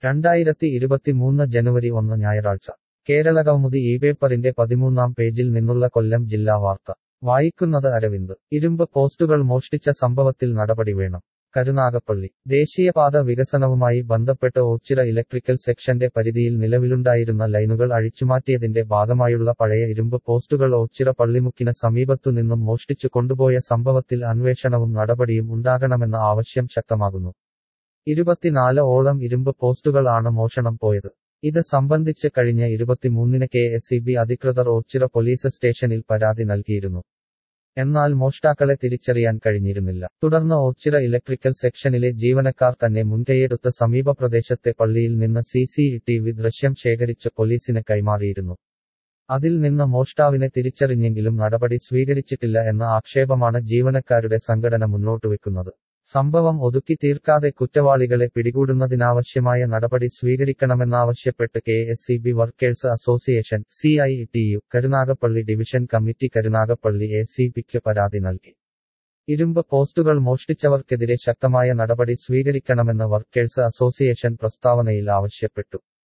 രണ്ടായിരത്തി ഇരുപത്തിമൂന്ന് ജനുവരി ഒന്ന് ഞായറാഴ്ച കേരള കൗമുദി ഈ പേപ്പറിന്റെ പതിമൂന്നാം പേജിൽ നിന്നുള്ള കൊല്ലം ജില്ലാ വാർത്ത വായിക്കുന്നത് അരവിന്ദ് ഇരുമ്പ് പോസ്റ്റുകൾ മോഷ്ടിച്ച സംഭവത്തിൽ നടപടി വേണം കരുനാഗപ്പള്ളി ദേശീയപാത വികസനവുമായി ബന്ധപ്പെട്ട് ഓച്ചിറ ഇലക്ട്രിക്കൽ സെക്ഷന്റെ പരിധിയിൽ നിലവിലുണ്ടായിരുന്ന ലൈനുകൾ അഴിച്ചുമാറ്റിയതിന്റെ ഭാഗമായുള്ള പഴയ ഇരുമ്പ് പോസ്റ്റുകൾ ഓച്ചിറ പള്ളിമുക്കിന് സമീപത്തു നിന്നും മോഷ്ടിച്ചു കൊണ്ടുപോയ സംഭവത്തിൽ അന്വേഷണവും നടപടിയും ഉണ്ടാകണമെന്ന ആവശ്യം ശക്തമാകുന്നു ഇരുപത്തിനാല് ഓളം ഇരുമ്പ് പോസ്റ്റുകൾ ആണ് മോഷണം പോയത് ഇത് സംബന്ധിച്ച് കഴിഞ്ഞ ഇരുപത്തിമൂന്നിന് കെ എസ് ഇ ബി അധികൃതർ ഓച്ചിറ പോലീസ് സ്റ്റേഷനിൽ പരാതി നൽകിയിരുന്നു എന്നാൽ മോഷ്ടാക്കളെ തിരിച്ചറിയാൻ കഴിഞ്ഞിരുന്നില്ല തുടർന്ന് ഓച്ചിറ ഇലക്ട്രിക്കൽ സെക്ഷനിലെ ജീവനക്കാർ തന്നെ മുൻകൈയെടുത്ത് സമീപ പ്രദേശത്തെ പള്ളിയിൽ നിന്ന് സി സി ടി വി ദൃശ്യം ശേഖരിച്ച് പോലീസിന് കൈമാറിയിരുന്നു അതിൽ നിന്ന് മോഷ്ടാവിനെ തിരിച്ചറിഞ്ഞെങ്കിലും നടപടി സ്വീകരിച്ചിട്ടില്ല എന്ന ആക്ഷേപമാണ് ജീവനക്കാരുടെ സംഘടന മുന്നോട്ടുവെക്കുന്നത് സംഭവം ഒതുക്കി തീർക്കാതെ കുറ്റവാളികളെ പിടികൂടുന്നതിനാവശ്യമായ നടപടി സ്വീകരിക്കണമെന്നാവശ്യപ്പെട്ട് K S C B workers association C I T U Karunagappally division committee Karunagappally A C പിക്ക് പരാതി നൽകി ഇരുമ്പ് പോസ്റ്റുകൾ മോഷ്ടിച്ചവർക്കെതിരെ ശക്തമായ നടപടി സ്വീകരിക്കണമെന്ന് വർക്കേഴ്സ് അസോസിയേഷൻ പ്രസ്താവനയിൽ ആവശ്യപ്പെട്ടു